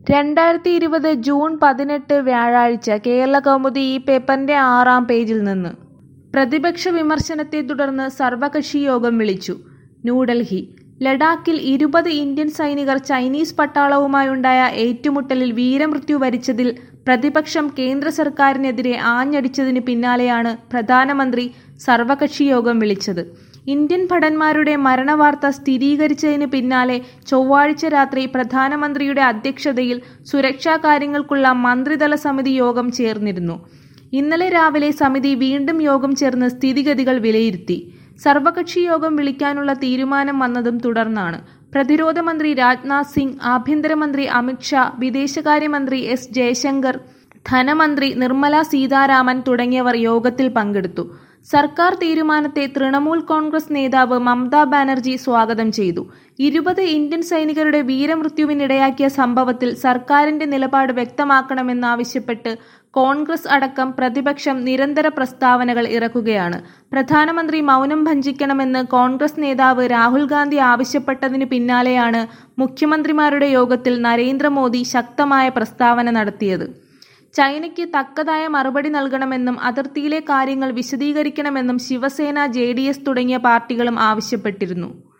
രണ്ടായിരത്തി ഇരുപത് ജൂൺ പതിനെട്ട് വ്യാഴാഴ്ച കേരളകൗമുദി ഈ പേപ്പറിന്റെ ആറാം പേജിൽ നിന്ന് പ്രതിപക്ഷ വിമർശനത്തെ തുടർന്ന് സർവകക്ഷി യോഗം വിളിച്ചു ന്യൂഡൽഹി ലഡാക്കിൽ ഇരുപത് ഇന്ത്യൻ സൈനികർ ചൈനീസ് പട്ടാളവുമായുണ്ടായ ഏറ്റുമുട്ടലിൽ വീരമൃത്യു വരിച്ചതിൽ പ്രതിപക്ഷം കേന്ദ്ര സർക്കാരിനെതിരെ ആഞ്ഞടിച്ചതിന് പിന്നാലെയാണ് പ്രധാനമന്ത്രി സർവകക്ഷി യോഗം വിളിച്ചത് ഇന്ത്യൻ ഭടന്മാരുടെ മരണവാർത്ത സ്ഥിരീകരിച്ചതിന് പിന്നാലെ ചൊവ്വാഴ്ച രാത്രി പ്രധാനമന്ത്രിയുടെ അധ്യക്ഷതയിൽ സുരക്ഷാ കാര്യങ്ങൾക്കുള്ള മന്ത്രിതല സമിതി യോഗം ചേർന്നിരുന്നു ഇന്നലെ രാവിലെ സമിതി വീണ്ടും യോഗം ചേർന്ന് സ്ഥിതിഗതികൾ വിലയിരുത്തി സർവകക്ഷി യോഗം വിളിക്കാനുള്ള തീരുമാനം വന്നതും തുടർന്നാണ് പ്രതിരോധ മന്ത്രി രാജ്നാഥ് സിംഗ് ആഭ്യന്തരമന്ത്രി അമിത്ഷാ വിദേശകാര്യമന്ത്രി എസ് ജയശങ്കർ ധനമന്ത്രി നിർമ്മല സീതാരാമൻ തുടങ്ങിയവർ യോഗത്തിൽ പങ്കെടുത്തു സർക്കാർ തീരുമാനത്തെ തൃണമൂൽ കോൺഗ്രസ് നേതാവ് മമതാ ബാനർജി സ്വാഗതം ചെയ്തു ഇരുപത് ഇന്ത്യൻ സൈനികരുടെ വീരമൃത്യുവിനിടയാക്കിയ സംഭവത്തിൽ സർക്കാരിന്റെ നിലപാട് വ്യക്തമാക്കണമെന്നാവശ്യപ്പെട്ട് കോൺഗ്രസ് അടക്കം പ്രതിപക്ഷം നിരന്തര പ്രസ്താവനകൾ ഇറക്കുകയാണ് പ്രധാനമന്ത്രി മൗനം ഭഞ്ജിക്കണമെന്ന് കോൺഗ്രസ് നേതാവ് രാഹുൽ ഗാന്ധി ആവശ്യപ്പെട്ടതിനു പിന്നാലെയാണ് മുഖ്യമന്ത്രിമാരുടെ യോഗത്തിൽ നരേന്ദ്രമോദി ശക്തമായ പ്രസ്താവന നടത്തിയത് ചൈനയ്ക്ക് തക്കതായ മറുപടി നൽകണമെന്നും അതിർത്തിയിലെ കാര്യങ്ങൾ വിശദീകരിക്കണമെന്നും ശിവസേന ജെ തുടങ്ങിയ പാർട്ടികളും ആവശ്യപ്പെട്ടിരുന്നു